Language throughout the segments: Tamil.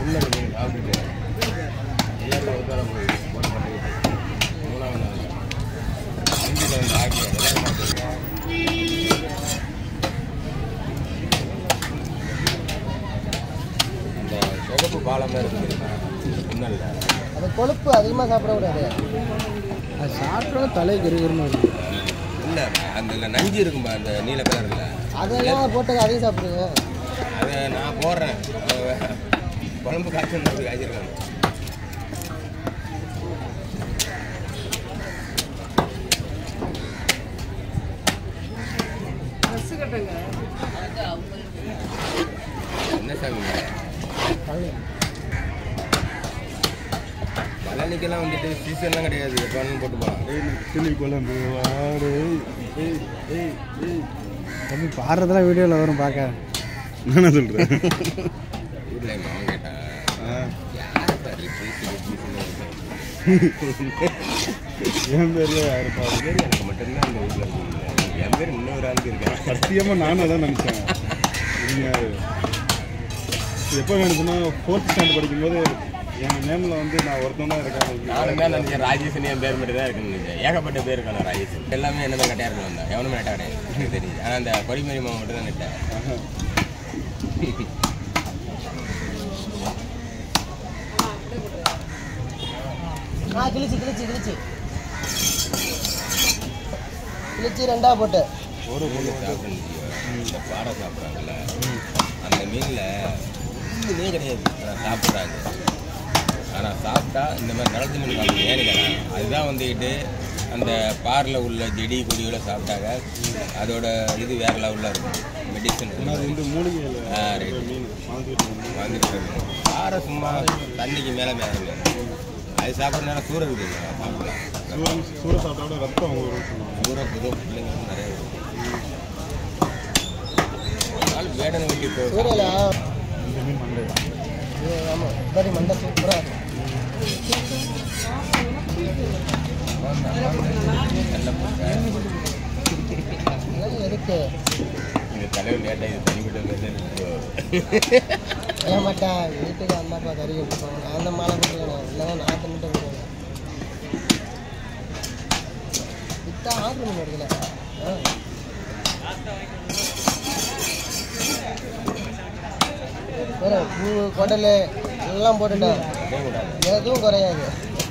உள்ள மீன் சாப்பிட்டுட்டு எல்லாரும் ஒரு தடவை போய் போட்டு பண்ணிக்கிட்டு மூணாவது நாள் இஞ்சியில் வந்து ஆக்கி எல்லாரும் பார்த்துருக்கேன் இந்த சிகப்பு பாலம் தான் இருக்குது பின்னல்ல அது கொழுப்பு அதிகமாக சாப்பிடக்கூடாது அது சாப்பிட்டாலும் தலை கருகருன்னு வரும் இல்லை அந்த இதுல நஞ்சு இருக்கும்பா அந்த நீல கலரில் அதெல்லாம் போட்டு அதையும் சாப்பிடுங்க அதை நான் போடுறேன் அவன் குழம்பு காய்ச்சல் காய்ச்சிருக்காங்க என்ன சாமி பழனிக்கெல்லாம் வந்துட்டு சீசன்லாம் கிடையாது எப்போன்னு போட்டு போகலாம் கிளி குழம்பு வாடு தம்பி பாடுறதெல்லாம் வீடியோவில் வரும் பார்க்க என்ன சொல்கிறேன் வீட்டில் எங்கள் மாமன் கேட்டா யார் சார் சீசன் என் பேர்ல யாருப்பா பேர் எனக்கு மட்டும்தான் அந்த வீட்டில் இருக்குங்க என் பேர் இன்னொரு ஆளுக்கு இருக்கேன் சத்தியமாக நானும் அதான் நினச்சேன் நீங்கள் எப்போ நினச்சேன்னா ஃபோர்த் ஸ்டாண்டர்ட் படிக்கும்போது என் நேமில் வந்து நான் ஒருத்தன் தான் இருக்கேன் நானும் தான் நினைச்சேன் ராஜேஷன் என் பேர் மட்டும் தான் இருக்குன்னு நினைச்சேன் ஏகப்பட்ட பேர் இருக்கான ராஜேஷன் எல்லாமே என்ன தான் கட்டையாக இருக்கு வந்தேன் எவனுமே நெட்டா கிடையாது எனக்கு தெரியுது ஆனால் அந்த கொடிமேரி மாமா மட்டும் தான் நெட்டேன் ஆ கிழிச்சு கிழிச்சு கிழிச்சு கிழிச்சு ரெண்டா போட்டு ஒரு மீன் சாப்பிட்டு இந்த பாறை சாப்பிட்றாங்கல்ல அந்த மீனில் ஒன்றுமே கிடையாது ஆனால் சாப்பிட்றாங்க ஆனால் சாப்பிட்டா இந்த மாதிரி நிலத்து மீன் சாப்பிடுங்க ஏன்னு கேட்டேன் அதுதான் வந்துக்கிட்டு அந்த பாரில் உள்ள செடி கொடிகளை சாப்பிட்டாங்க அதோட இது வேற லெவலில் இருக்கும் மெடிசன் அது வந்து மூலிகையில் ஆ ரைட் மீன் வாங்கிட்டு வந்து வாங்கிட்டு பாறை சும்மா தண்ணிக்கு மேலே மேலே அது சாப்பிட்றதுனால சூற இருக்குது சாப்பிடலாம் சூரன் சூட சாப்பிட்டோட ரத்தம் வரும்னு சொன்னாங்க சூற புது பிள்ளைங்க நிறைய இருக்கும் ஒரு நாள் வேடனை வெட்டி போ சூரியலா இந்த மீன் மண்டை ஆமாம் சரி மண்டை சூப்பராக இருக்கும் நல்ல முட்டை. இதெல்லாம் எதுக்கு இந்த தலைவர் லேட்டாக இது தனிப்பட்ட பேர் ஏன் மாட்டா வீட்டுக்கு அம்மா அப்பா கறி கொடுப்பாங்க நான் தான் மாலை போட்டுருக்கேன் இல்லைன்னா நாற்று மட்டும் போடுவேன் வித்தா ஆர்டர் பண்ணி வருதுல வேற பூ குடல் எல்லாம் போட்டுட்டேன் எதுவும் குறையாது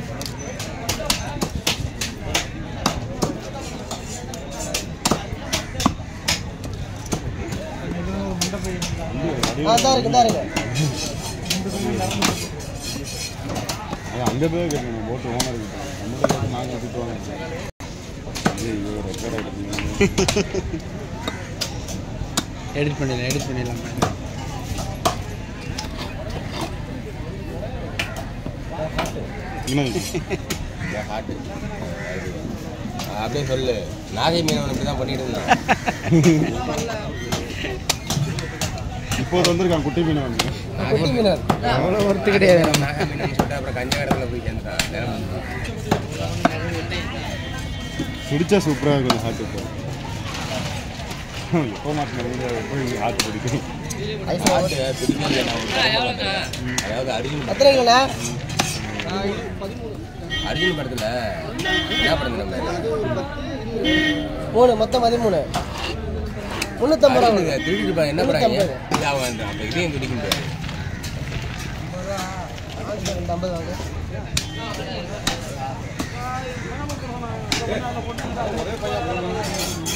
ஆ தான் இருக்கு தான் இருக்கு அது அங்கே போய் கேட்கணும் போட்டு ஓனர் கிட்ட நம்மகிட்ட கேட்டு நாங்கள் திட்டுவாங்க ஐயோ ரெக்கார்ட் ஆகிட்டு எடிட் பண்ணிடலாம் எடிட் பண்ணிடலாம் என்னது என் ஹார்ட்டு அப்படியே சொல்லு நாகை மீனவன் இப்படி தான் பண்ணிட்டு இருந்தான் இப்போ வந்திருக்கான் குட்டி மீன் வந்து குட்டி மீனர் அவ்வளோ ஒருத்து கிடையாது நம்ம நாகை மீனவன் சொல்லிட்டு அப்புறம் கஞ்சகடத்தில் போய் சேர்ந்துட்டான் நிலம் பிடிச்சா சூப்பராக இருக்கும் ஹார்ட் இப்போ எப்போ மாட்டின எப்போ ஹார்ட் பிடிக்கும் ஐஃபோன் ஹார்ட்டு பிடிக்கல நான் ஒரு படம் பார்த்தேன். அதாவது அர்ஜுன் படம். எத்தனைங்கண்ணா அர்ஜுன் படத்துல என்ன படம் நம்ம மூணு மொத்தம் பதிமூணு முந்நூற்றம்பது ரூபா அர்ஜுனுக்கு திருடிட்டு பா என்ன படம் முந்நூத்தம்பது. இது அவன் அந்த அந்த இதையும் துடிக்க முடியாது ரெண்டு ஐம்பது வாங்க ஒரே பையன்